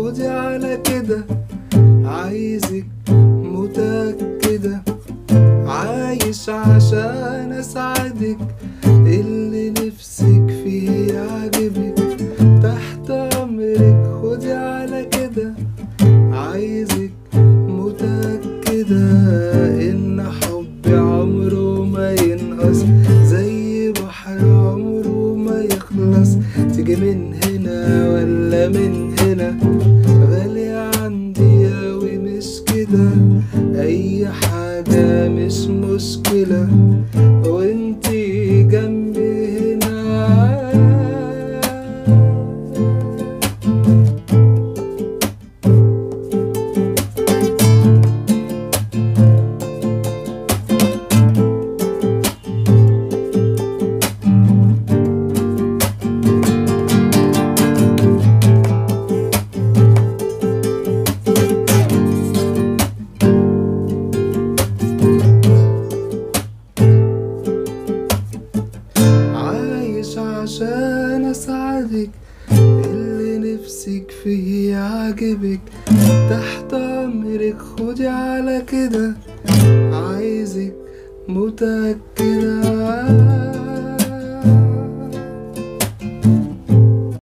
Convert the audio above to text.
خدي على كده عايزك متأكدة عايش عشان أسعدك اللي نفسك فيه يعجبك تحت أمرك خدي على كده عايزك متأكدة إن حبي عمره ما ينقص زي بحر عمره ما يخلص تيجي من هنا ولا من هنا غالية عندي أوي مش كده أي حاجة مش مشكلة وانتي جنبي هنا عايش عشان اسعدك اللي نفسك فيه يعجبك تحت امرك خدي على كده عايزك متأكدة